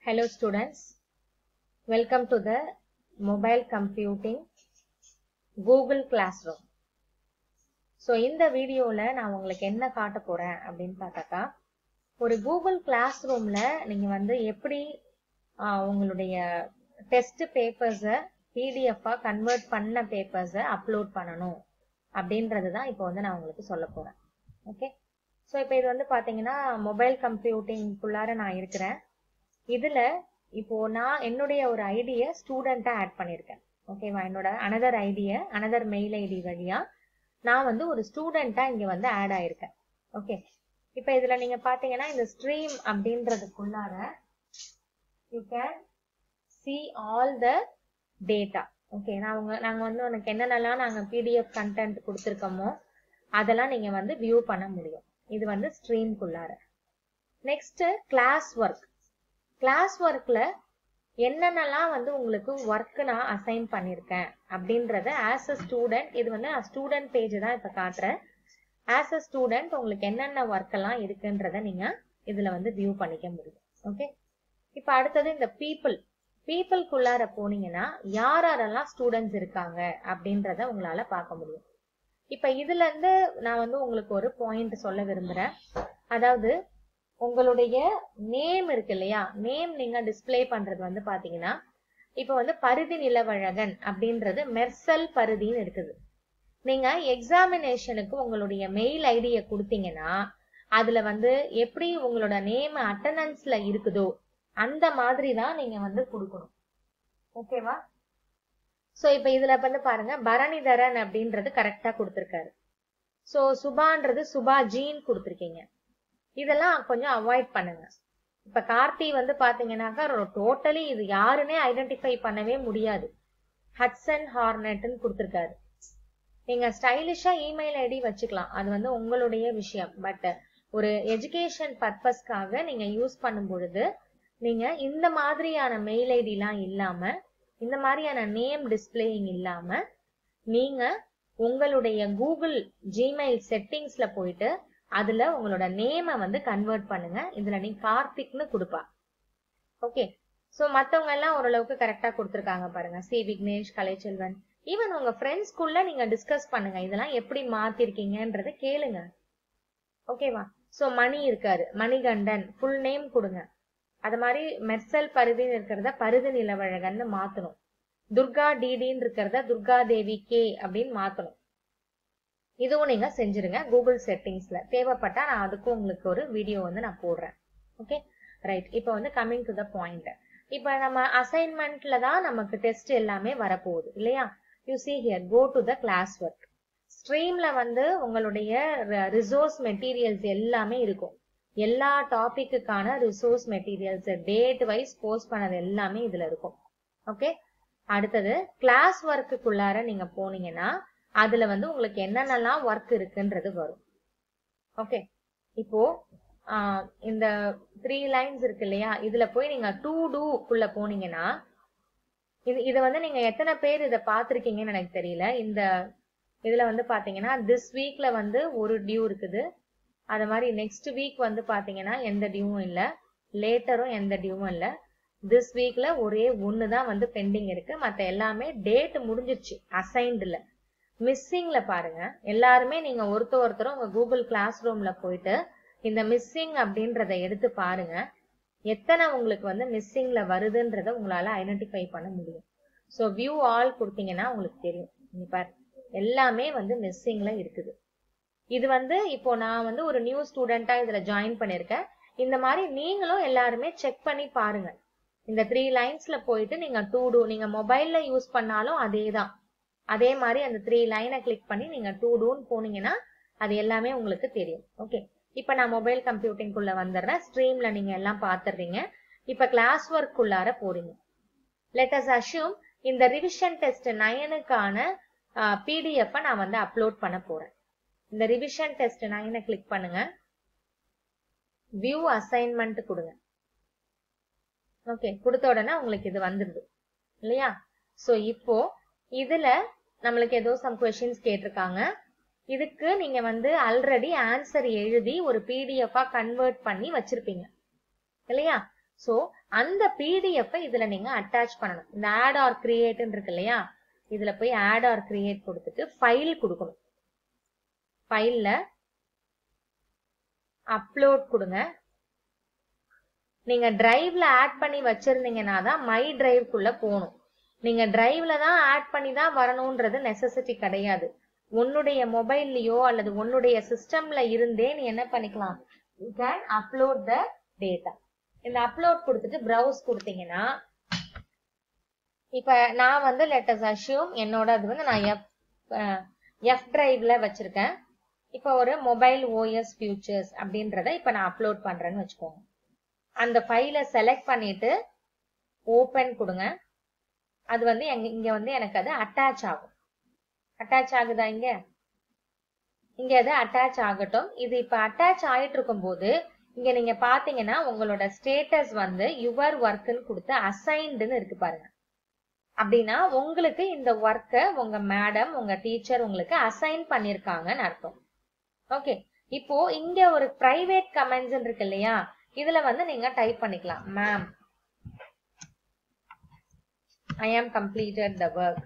Hello students, welcome to the mobile computing Google Classroom. So இந்த வீடியோவில் நான் உங்களுக்கு என்ன காட்ட போகிறேன் அப்படின்னு பார்த்தாக்கா ஒரு கூகுள் கிளாஸ் ரூமில் நீங்கள் வந்து எப்படி ஆஹ், உங்களுடைய டெஸ்ட் பேப்பர்ஸை பிடிஎஃபாக கன்வெர்ட் பண்ண பேப்பர்ஸை அப்லோட் பண்ணணும் அப்படின்றது தான் இப்போ வந்து நான் உங்களுக்கு சொல்ல போகிறேன் ஓகே ஸோ இப்போ இது வந்து பார்த்தீங்கன்னா மொபைல் கம்ப்யூட்டிங்குள்ளார நான் இருக்கிறேன் இதில் இப்போ நான் என்னுடைய ஒரு ஐடியை ஸ்டூடெண்ட்டாக ஆட் பண்ணியிருக்கேன் ஓகேவா என்னோட அனதர் ஐடியை அனதர் மெயில் ஐடி வழியாக நான் வந்து ஒரு ஸ்டூடெண்ட்டாக இங்கே வந்து ஆட் ஆயிருக்கேன் ஓகே இப்போ இதில் நீங்கள் பார்த்தீங்கன்னா இந்த ஸ்ட்ரீம் அப்படின்றதுக்குள்ளார you can see all the data okay நான் உங்க நாங்கள் வந்து உனக்கு என்னென்னலாம் நாங்கள் பிடிஎஃப் கண்டென்ட் கொடுத்துருக்கோமோ அதெல்லாம் நீங்கள் வந்து வியூ பண்ண முடியும் இது வந்து ஸ்ட்ரீம்குள்ளார நெக்ஸ்ட் கிளாஸ் ஒர்க் கிளாஸ் ஒர்க்கில் என்னென்னலாம் வந்து உங்களுக்கு ஒர்க் நான் அசைன் பண்ணியிருக்கேன் அப்படின்றத ஆஸ் அ ஸ்டூடெண்ட் இது வந்து நான் ஸ்டூடெண்ட் பேஜ் தான் இப்போ காட்டுறேன் ஆஸ் அ ஸ்டூடெண்ட் உங்களுக்கு என்னென்ன ஒர்க் எல்லாம் இருக்குன்றத நீங்கள் இதில் வந்து வியூ பண்ணிக்க முடியும் ஓகே இப்போ அடுத்தது இந்த பீப்புள் பீப்புள்குள்ளார போனீங்கன்னா யார் யாரெல்லாம் ஸ்டூடெண்ட்ஸ் இருக்காங்க அப்படின்றத உங்களால பார்க்க முடியும் இப்போ இதுல இருந்து நான் வந்து உங்களுக்கு ஒரு பாயிண்ட் சொல்ல விரும்புறேன் அதாவது உங்களுடைய நேம் இருக்கு இல்லையா நேம் நீங்க டிஸ்ப்ளே பண்றது வந்து பாத்தீங்கன்னா இப்போ வந்து பருதி நிலவழகன் அப்படின்றது மெர்சல் பருதின்னு இருக்குது நீங்க எக்ஸாமினேஷனுக்கு உங்களுடைய மெயில் ஐடியை கொடுத்தீங்கன்னா அதுல வந்து எப்படி உங்களோட நேம் அட்டண்டன்ஸ்ல இருக்குதோ அந்த மாதிரி தான் நீங்க வந்து கொடுக்கணும் ஓகேவா சோ இப்ப இதுல வந்து பாருங்க பரணிதரன் அப்படின்றது கரெக்டா கொடுத்திருக்காரு சோ சுபான்றது சுபா ஜீன் கொடுத்திருக்கீங்க இதெல்லாம் கொஞ்சம் அவாய்ட் பண்ணுங்க இப்ப கார்த்தி வந்து பாத்தீங்கன்னாக்கா டோட்டலி இது யாருன்னே ஐடென்டிஃபை பண்ணவே முடியாது ஹட்சன் ஹார்னெட்னு கொடுத்திருக்காரு நீங்க ஸ்டைலிஷா இமெயில் ஐடி வச்சுக்கலாம் அது வந்து உங்களுடைய விஷயம் பட் ஒரு எஜுகேஷன் பர்பஸ்க்காக நீங்க யூஸ் பண்ணும் பொழுது நீங்க இந்த மாதிரியான மெயில் ஐடிலாம் இல்லாம இந்த மாதிரியான நேம் டிஸ்பிளேயிங் இல்லாம நீங்க உங்களுடைய கூகுள் ஜிமெயில் செட்டிங்ஸ்ல போயிட்டு அதுல உங்களோட நேமை வந்து கன்வெர்ட் பண்ணுங்க இதுல நீ கார்த்திக்னு கொடுப்பா ஓகே சோ மத்தவங்க எல்லாம் ஓரளவுக்கு கரெக்டா கொடுத்துருக்காங்க பாருங்க சி விக்னேஷ் கலைச்செல்வன் ஈவன் உங்க ஃப்ரெண்ட்ஸ்குள்ள நீங்க டிஸ்கஸ் பண்ணுங்க இதெல்லாம் எப்படி மாத்திருக்கீங்கன்றத கேளுங்க ஓகேவா சோ மணி இருக்காரு மணிகண்டன் ஃபுல் நேம் கொடுங்க அது மாதிரி மெர்சல் பருதின்னு இருக்கிறத பருதி நிலவழகன்னு மாத்தணும் துர்கா டிடின்னு இருக்கிறத துர்கா தேவி கே அப்படின்னு மாத்தணும் இதுவும் நீங்க செஞ்சிருங்க கூகுள் செட்டிங்ஸ்ல தேவைப்பட்டா நான் அதுக்கும் உங்களுக்கு ஒரு வீடியோ வந்து நான் போடுறேன் ஓகே ரைட் இப்போ வந்து கம்மிங் டு த பாயிண்ட் இப்போ நம்ம அசைன்மெண்ட்ல தான் நமக்கு டெஸ்ட் எல்லாமே வரப்போகுது இல்லையா you see here go to the class work ஸ்ட்ரீம்ல வந்து உங்களுடைய ரிசோர்ஸ் மெட்டீரியல்ஸ் எல்லாமே இருக்கும் எல்லா டாபிக்குக்கான resource materials date wise post பண்ணது எல்லாமே இதுல இருக்கும் ஓகே அடுத்தது கிளாஸ் ஒர்க்குள்ளார நீங்க போனீங்கன்னா அதுல வந்து உங்களுக்கு என்னென்னலாம் ஒர்க் இருக்குன்றது வரும் ஓகே இப்போ ஆஹ், இந்த த்ரீ லைன்ஸ் இருக்கு இல்லையா இதுல போய் நீங்க டூ டூ குள்ள போனீங்கன்னா இது இதை வந்து நீங்க எத்தனை பேர் இதை பார்த்திருக்கீங்கன்னு எனக்கு தெரியல இந்த இதுல வந்து பாத்தீங்கன்னா திஸ் வீக்ல வந்து ஒரு டியூ இருக்குது அது மாதிரி நெக்ஸ்ட் வீக் வந்து பாத்தீங்கன்னா எந்த டியூவும் இல்ல லேட்டரும் எந்த டியூவும் இல்ல திஸ் வீக்ல ஒரே ஒன்னு தான் வந்து பெண்டிங் இருக்கு மத்த எல்லாமே டேட் முடிஞ்சிருச்சு அசைன்டுல மிஸ்ஸிங்ல பாருங்க எல்லாருமே நீங்க ஒருத்தர் ஒருத்தரும் உங்க கூகுள் கிளாஸ் ரூம்ல போயிட்டு இந்த மிஸ்ஸிங் அப்படின்றத எடுத்து பாருங்க எத்தனை உங்களுக்கு வந்து மிஸ்ஸிங்ல வருதுன்றத உங்களால ஐடென்டிஃபை பண்ண முடியும் ஸோ வியூ ஆல் கொடுத்தீங்கன்னா உங்களுக்கு தெரியும் இங்க பாரு எல்லாமே வந்து மிஸ்ஸிங்ல இருக்குது இது வந்து இப்போ நான் வந்து ஒரு நியூ ஸ்டூடெண்டா இதுல ஜாயின் பண்ணிருக்கேன் இந்த மாதிரி நீங்களும் எல்லாருமே செக் பண்ணி பாருங்க இந்த த்ரீ லைன்ஸ்ல போயிட்டு நீங்க டூ டூ நீங்க மொபைல்ல யூஸ் பண்ணாலும் அதே தான் அதே மாதிரி அந்த த்ரீ லைனை கிளிக் பண்ணி நீங்க டூ டூன்னு போனீங்கன்னா அது எல்லாமே உங்களுக்கு தெரியும் ஓகே இப்போ நான் மொபைல் கம்ப்யூட்டிங்குள்ள வந்துடுறேன் ஸ்ட்ரீம்ல நீங்க எல்லாம் பார்த்துடுறீங்க இப்போ கிளாஸ் ஒர்க் உள்ளார போறீங்க லெட் அஸ் அஷ்யூம் இந்த ரிவிஷன் டெஸ்ட் நயனுக்கான பிடிஎஃப் நான் வந்து அப்லோட் பண்ண போறேன் இந்த ரிவிஷன் டெஸ்ட் நைனை கிளிக் பண்ணுங்க வியூ அசைன்மெண்ட் கொடுங்க ஓகே கொடுத்த உடனே உங்களுக்கு இது வந்துருது இல்லையா சோ இப்போ இதுல நம்மளுக்கு ஏதோ சம் கொஸ்டின்ஸ் கேட்டிருக்காங்க இதுக்கு நீங்க வந்து ஆல்ரெடி ஆன்சர் எழுதி ஒரு பிடிஎஃபா கன்வெர்ட் பண்ணி வச்சிருப்பீங்க இல்லையா சோ அந்த பிடிஎஃப் இதுல நீங்க அட்டாச் பண்ணணும் இந்த ஆட் ஆர் கிரியேட் இருக்கு இல்லையா இதுல போய் ஆட் ஆர் கிரியேட் கொடுத்துட்டு ஃபைல் கொடுக்கணும் ஃபைல்ல அப்லோட் கொடுங்க நீங்க டிரைவ்ல ஆட் பண்ணி வச்சிருந்தீங்கன்னா தான் மை டிரைவ்க்குள்ள போகணும் நீங்க டிரைவ்ல தான் ஆட் பண்ணி தான் வரணும்ன்றது நெசசிட்டி கிடையாது உன்னுடைய மொபைல்லயோ அல்லது உன்னுடைய சிஸ்டம்ல இருந்தே நீ என்ன பண்ணிக்கலாம் you can upload the data இந்த அப்லோட் கொடுத்துட்டு ப்ரௌஸ் கொடுத்தீங்கன்னா இப்ப நான் வந்து லெட்டஸ் அஷ்யூம் என்னோட அது வந்து நான் எஃப் எஃப் டிரைவ்ல வச்சிருக்கேன் இப்ப ஒரு மொபைல் ஓஎஸ் ஃபியூச்சர்ஸ் அப்படின்றத இப்ப நான் அப்லோட் பண்றேன்னு வச்சுக்கோங்க அந்த ஃபைலை செலக்ட் பண்ணிட்டு ஓபன் கொடுங்க அது வந்து எங்க இங்க வந்து எனக்கு அது அட்டாச் ஆகும் அட்டாச் ஆகுதா இங்க இங்க அது அட்டாச் ஆகட்டும் இது இப்ப அட்டாச் ஆயிட்டு இருக்கும் போது இங்க நீங்க பாத்தீங்கன்னா உங்களோட ஸ்டேட்டஸ் வந்து யுவர் ஒர்க்னு கொடுத்து அசைன்டுன்னு இருக்கு பாருங்க அப்படின்னா உங்களுக்கு இந்த ஒர்க்கை உங்க மேடம் உங்க டீச்சர் உங்களுக்கு அசைன் பண்ணிருக்காங்கன்னு அர்த்தம் ஓகே இப்போ இங்க ஒரு பிரைவேட் கமெண்ட்ஸ் இருக்கு இல்லையா இதுல வந்து நீங்க டைப் பண்ணிக்கலாம் மேம் ஐ ஆம் கம்ப்ளீட்டட் த ஒர்க்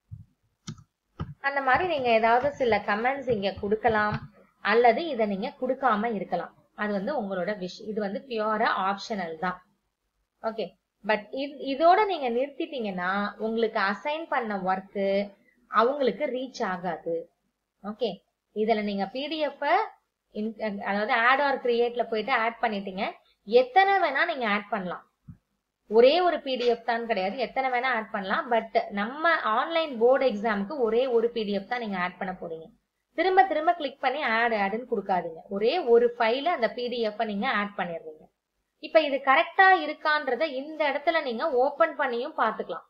அந்த மாதிரி நீங்க ஏதாவது சில கமெண்ட்ஸ் இங்க கொடுக்கலாம் அல்லது இதை நீங்க கொடுக்காம இருக்கலாம் அது வந்து உங்களோட விஷ் இது வந்து பியூரா ஆப்ஷனல் தான் ஓகே பட் இதோட நீங்க நிறுத்திட்டீங்கன்னா உங்களுக்கு அசைன் பண்ண ஒர்க்கு அவங்களுக்கு ரீச் ஆகாது ஓகே இதுல நீங்க பிடிஎஃப் அதாவது ஆட் ஆர் கிரியேட்ல போயிட்டு ஆட் பண்ணிட்டீங்க எத்தனை வேணா நீங்க ஆட் பண்ணலாம் ஒரே ஒரு பிடிஎஃப் தான் கிடையாது எத்தனை வேணா ஆட் பண்ணலாம் பட் நம்ம ஆன்லைன் போர்டு எக்ஸாமுக்கு ஒரே ஒரு பிடிஎஃப் தான் நீங்க ஆட் பண்ண போறீங்க திரும்ப திரும்ப கிளிக் பண்ணி ஆட் ஆடுன்னு கொடுக்காதீங்க ஒரே ஒரு ஃபைல அந்த பிடிஎஃப் நீங்க ஆட் பண்ணிடுறீங்க இப்ப இது கரெக்டா இருக்கான்றத இந்த இடத்துல நீங்க ஓபன் பண்ணியும் பாத்துக்கலாம்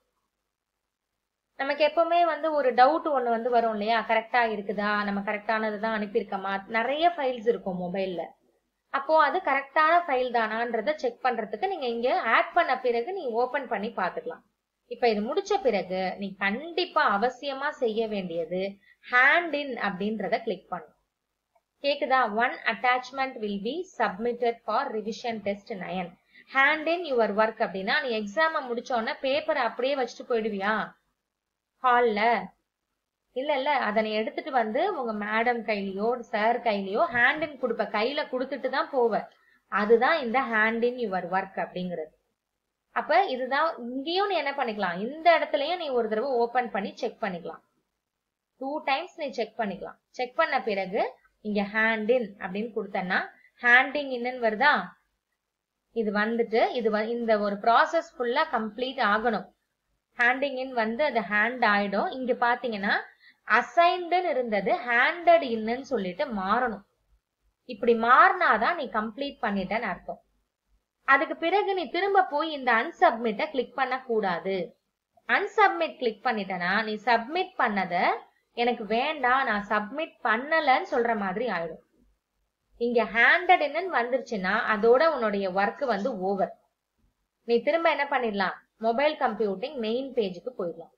நமக்கு எப்பவுமே வந்து ஒரு டவுட் ஒண்ணு வந்து வரும் இல்லையா கரெக்டா இருக்குதா நம்ம கரெக்டானதுதான் அனுப்பியிருக்கோமா நிறைய ஃபைல்ஸ் இருக்கும் மொபைல்ல அப்போ அது கரெக்டான ஃபைல் தானான்றத செக் பண்றதுக்கு நீங்க இங்க ஆட் பண்ண பிறகு நீ ஓபன் பண்ணி பாத்துக்கலாம் இப்ப இது முடிச்ச பிறகு நீ கண்டிப்பா அவசியமா செய்ய வேண்டியது ஹேண்ட் இன் அப்படின்றத கிளிக் பண்ணும் கேக்குதா one attachment will be submitted for revision test nine hand in your work அப்படின்னா நீ எக்ஸாம முடிச்சோடனே பேப்பரை அப்படியே வச்சுட்டு போயிடுவியா ஹால்ல இல்ல இல்ல அதை நீ எடுத்துட்டு வந்து உங்க மேடம் கையிலயோ சார் கையிலயோ ஹேண்ட் இன் கொடுப்ப கையில கொடுத்துட்டு தான் போவ அதுதான் இந்த ஹேண்ட் இன் யுவர் ஒர்க் அப்படிங்கிறது அப்ப இதுதான் இங்கேயும் நீ என்ன பண்ணிக்கலாம் இந்த இடத்துலயும் நீ ஒரு தடவை ஓபன் பண்ணி செக் பண்ணிக்கலாம் டூ டைம்ஸ் நீ செக் பண்ணிக்கலாம் செக் பண்ண பிறகு இங்க ஹேண்ட் இன் அப்படின்னு கொடுத்தனா ஹேண்டிங் இன்னு வருதா இது வந்துட்டு இது இந்த ஒரு ப்ராசஸ் ஃபுல்லா கம்ப்ளீட் ஆகணும் ஹேண்டிங் இன் வந்து அது ஹேண்ட் ஆயிடும் இங்க பாத்தீங்கன்னா அசைன்டுன்னு இருந்தது ஹேண்டட் இன்னு சொல்லிட்டு மாறணும் இப்படி மாறினாதான் நீ கம்ப்ளீட் பண்ணிட்டேன்னு அர்த்தம் அதுக்கு பிறகு நீ திரும்ப போய் இந்த அன்சப்மிட்ட கிளிக் பண்ண கூடாது அன்சப்மிட் கிளிக் பண்ணிட்டனா நீ சப்மிட் பண்ணத எனக்கு வேண்டாம் நான் சப்மிட் பண்ணலன்னு சொல்ற மாதிரி ஆயிடும் இங்க ஹேண்டட்னு வந்துருச்சுன்னா அதோட உன்னுடைய ஒர்க் வந்து ஓவர் நீ திரும்ப என்ன பண்ணிடலாம் மொபைல் கம்ப்யூட்டிங் மெயின் பேஜுக்கு போயிடலாம்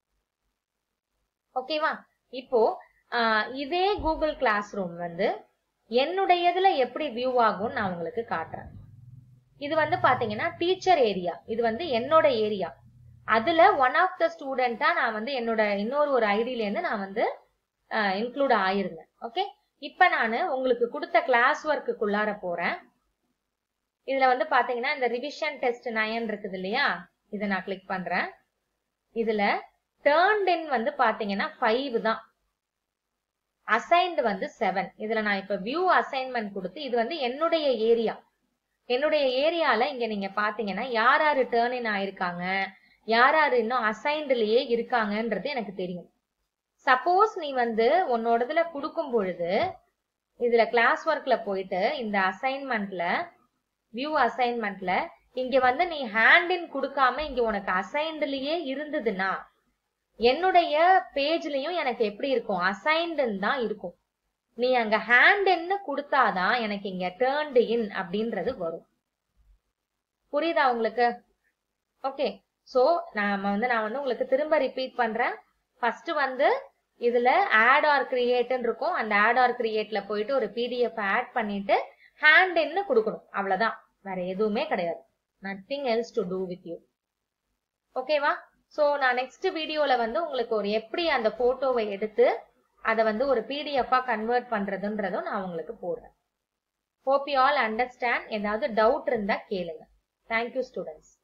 ஓகேவா இப்போ இதே கூகுள் கிளாஸ் ரூம் வந்து என்னுடையதுல எப்படி வியூ ஆகும் நான் உங்களுக்கு காட்டுறேன் இது வந்து பாத்தீங்கன்னா டீச்சர் ஏரியா இது வந்து என்னோட ஏரியா அதுல ஒன் ஆஃப் த ஸ்டூடெண்டா நான் வந்து என்னோட இன்னொரு ஒரு ஐடியில இருந்து நான் வந்து இன்க்ளூட் ஆயிருந்தேன் ஓகே இப்ப நான் உங்களுக்கு கொடுத்த கிளாஸ் ஒர்க்குள்ளார போறேன் இதுல வந்து பாத்தீங்கன்னா இந்த ரிவிஷன் டெஸ்ட் நயன் இருக்குது இல்லையா இதை நான் கிளிக் பண்றேன் இதுல டேர்ன்ட் இன் வந்து பாத்தீங்கன்னா ஃபைவ் தான் அசைன்டு வந்து செவன் இதுல நான் இப்ப வியூ அசைன்மெண்ட் கொடுத்து இது வந்து என்னுடைய ஏரியா என்னுடைய ஏரியால இங்க நீங்க பாத்தீங்கன்னா யார் யாரு டேர்ன் இன் ஆயிருக்காங்க யார் யாரு இன்னும் அசைன்டுலயே இருக்காங்கன்றது எனக்கு தெரியும் சப்போஸ் நீ வந்து உன்னோடதுல கொடுக்கும் பொழுது இதுல கிளாஸ் ஒர்க்ல போயிட்டு இந்த அசைன்மெண்ட்ல வியூ அசைன்மெண்ட்ல இங்க வந்து நீ ஹேண்ட் இன் கொடுக்காம இங்க உனக்கு அசைன்டுலயே இருந்ததுன்னா என்னுடைய பேஜ்லயும் எனக்கு எப்படி இருக்கும் அசைன்டுன்னு தான் இருக்கும் நீ அங்க ஹேண்ட் இன்னு கொடுத்தாதான் எனக்கு இங்க டேர்ன்டு இன் அப்படின்றது வரும் புரியுதா உங்களுக்கு ஓகே சோ நாம வந்து நான் வந்து உங்களுக்கு திரும்ப ரிப்பீட் பண்றேன் ஃபர்ஸ்ட் வந்து இதுல ஆட் ஆர் கிரியேட்னு இருக்கும் அந்த ஆட் ஆர் கிரியேட்ல போயிட்டு ஒரு பிடிஎஃப் ஆட் பண்ணிட்டு ஹேண்ட் இன்னு கொடுக்கணும் அவ்வளவுதான் வேற எதுவுமே கிடையாது nothing else to do with you ஓகேவா ஸோ நான் நெக்ஸ்ட் வீடியோல வந்து உங்களுக்கு ஒரு எப்படி அந்த போட்டோவை எடுத்து அதை வந்து ஒரு பிடிஎஃபா கன்வெர்ட் பண்றதுன்றதும் நான் உங்களுக்கு போடுறேன் ஹோப் யூ ஆல் அண்டர்ஸ்டாண்ட் ஏதாவது டவுட் இருந்தா கேளுங்க தேங்க்யூ ஸ்டூடெண்ட்ஸ்